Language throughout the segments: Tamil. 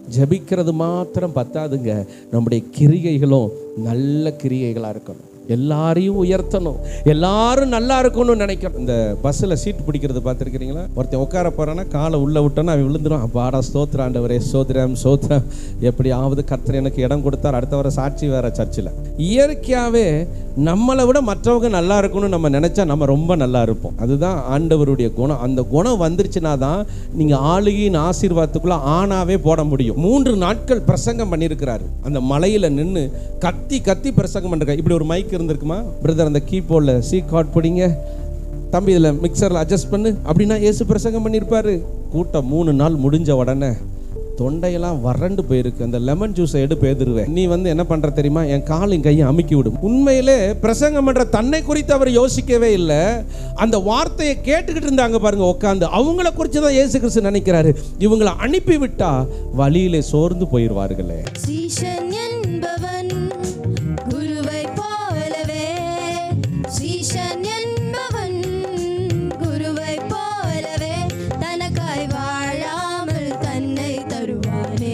ஜெபிக்கிறது மாத்திரம் பத்தாதுங்க நம்முடைய கிரிகைகளும் நல்ல கிரிகைகளாக இருக்கணும் எல்லாரையும் உயர்த்தணும் எல்லாரும் நல்லா இருக்கணும்னு நினைக்கணும் இந்த பஸ்ஸில் சீட் பிடிக்கிறது பார்த்துருக்கிறீங்களா ஒருத்தன் உட்கார போறான்னா காலை உள்ளே விட்டோன்னா அவன் விழுந்துடும் அப்பாடா ஸ்தோத்திர ஆண்டவரே சோத்திரம் சோத்திரம் எப்படியாவது கர்த்தர் எனக்கு இடம் கொடுத்தார் அடுத்த வர சாட்சி வேற சர்ச்சில் இயற்கையாகவே நம்மளை விட மற்றவங்க நல்லா இருக்கணும்னு நம்ம நினச்சா நம்ம ரொம்ப நல்லா இருப்போம் அதுதான் ஆண்டவருடைய குணம் அந்த குணம் வந்துருச்சுன்னா தான் நீங்கள் ஆளுகையின் ஆசீர்வாதத்துக்குள்ள ஆணாவே போட முடியும் மூன்று நாட்கள் பிரசங்கம் பண்ணியிருக்கிறாரு அந்த மலையில் நின்று கத்தி கத்தி பிரசங்கம் பண்ணிருக்காரு இப்படி ஒரு மைக் இருந்திருக்குமா பிரதர் அந்த கீபோர்டில் சீ கார்ட் பிடிங்க தம்பி இதில் மிக்சரில் அட்ஜஸ்ட் பண்ணு அப்படின்னா இயேசு பிரசங்கம் பண்ணியிருப்பாரு கூட்டம் மூணு நாள் முடிஞ்ச உடனே தொண்டையெல்லாம் வறண்டு போயிருக்கு அந்த லெமன் ஜூஸை எடு பேதுருவேன் நீ வந்து என்ன பண்ற தெரியுமா என் காலையும் கையை அமுக்கி விடும் உண்மையிலே பிரசங்கம் பண்ற தன்னை குறித்து அவர் யோசிக்கவே இல்லை அந்த வார்த்தையை கேட்டுக்கிட்டு இருந்தாங்க பாருங்க உட்காந்து அவங்கள குறித்து தான் இயேசு கிறிஸ்து நினைக்கிறாரு இவங்களை அனுப்பி விட்டா வழியிலே சோர்ந்து போயிடுவார்களே சீஷன் என்பவன் குருவை போலவே சீஷன் என்பவன் குருவை போலவே தனக்காய் வாழாமல் தன்னை தருவானே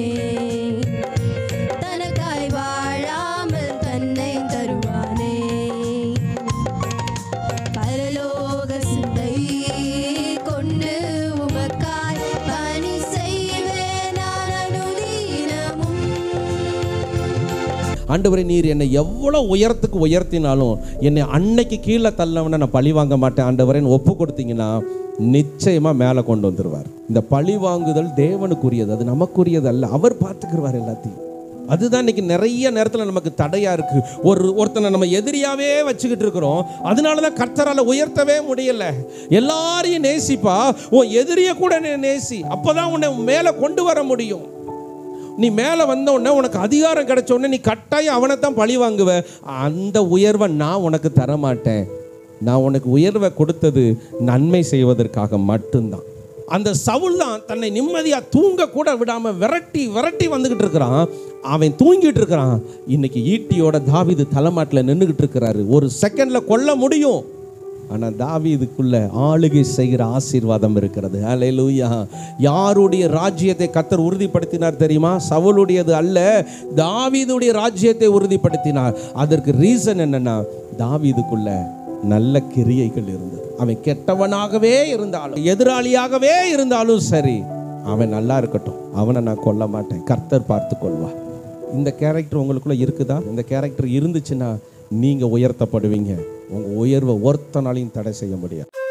தனக்காய் வாழாமல் தன்னை தருவானே பரலோக சிந்தை கொண்டு உமக்காய் பணி செய்வேன் நான் அனுதினமும் ஆண்டவரே நீர் என்னை எவ்வளோ உயரத்துக்கு உயர்த்தினாலும் என்னை அன்னைக்கு கீழே தள்ளவன நான் பழி வாங்க மாட்டேன் ஆண்டவரேன்னு ஒப்பு கொடுத்தீங்கன்னா நிச்சயமாக மேலே கொண்டு வந்துடுவார் இந்த பழி வாங்குதல் தேவனுக்குரியது அது நமக்குரியது அல்ல அவர் பார்த்துக்கிடுவார் எல்லாத்தையும் அதுதான் இன்னைக்கு நிறைய நேரத்தில் நமக்கு தடையா இருக்கு ஒரு ஒருத்தனை நம்ம எதிரியாவே வச்சுக்கிட்டு இருக்கிறோம் அதனால தான் கர்த்தரால் உயர்த்தவே முடியல எல்லாரையும் நேசிப்பா உன் எதிரிய கூட நீ நேசி அப்பதான் உன்னை மேலே கொண்டு வர முடியும் நீ மேலே வந்த உடனே உனக்கு அதிகாரம் கிடைச்ச உடனே நீ கட்டாயம் அவனை தான் பழி வாங்குவ அந்த உயர்வை நான் உனக்கு தர மாட்டேன் நான் உனக்கு உயர்வை கொடுத்தது நன்மை செய்வதற்காக மட்டும்தான் அந்த சவுல் தான் தன்னை நிம்மதியாக தூங்க கூட விடாம விரட்டி விரட்டி வந்துகிட்டு இருக்கிறான் அவன் தூங்கிட்டு இருக்கிறான் இன்னைக்கு ஈட்டியோட தாவிது தலைமாட்டில் நின்றுகிட்டு இருக்கிறாரு ஒரு செகண்ட்ல கொல்ல முடியும் ஆனால் தாவீதுக்குள்ள ஆளுகை செய்கிற ஆசீர்வாதம் இருக்கிறது ஹalleluya யாருடைய ராஜ்யத்தை கத்தர் உறுதிப்படுத்தினார் தெரியுமா சவுலுடையது அல்ல தாவீதுடைய ராஜ்யத்தை உறுதிப்படுத்தினார் அதற்கு ரீசன் என்னன்னா தாவீதுக்குள்ள நல்ல கிரியைகள் இருந்தது அவன் கெட்டவனாகவே இருந்தாலும் எதிராளியாகவே இருந்தாலும் சரி அவன் நல்லா இருக்கட்டும் அவனை நான் கொல்ல மாட்டேன் கர்த்தர் பார்த்து கொள்வார் இந்த கேரக்டர் உங்களுக்குள்ள இருக்குதா இந்த கேரக்டர் இருந்துச்சுன்னா நீங்க உயர்த்தப்படுவீங்க உங்க உயர்வை ஒருத்தனாலையும் தடை செய்ய முடியாது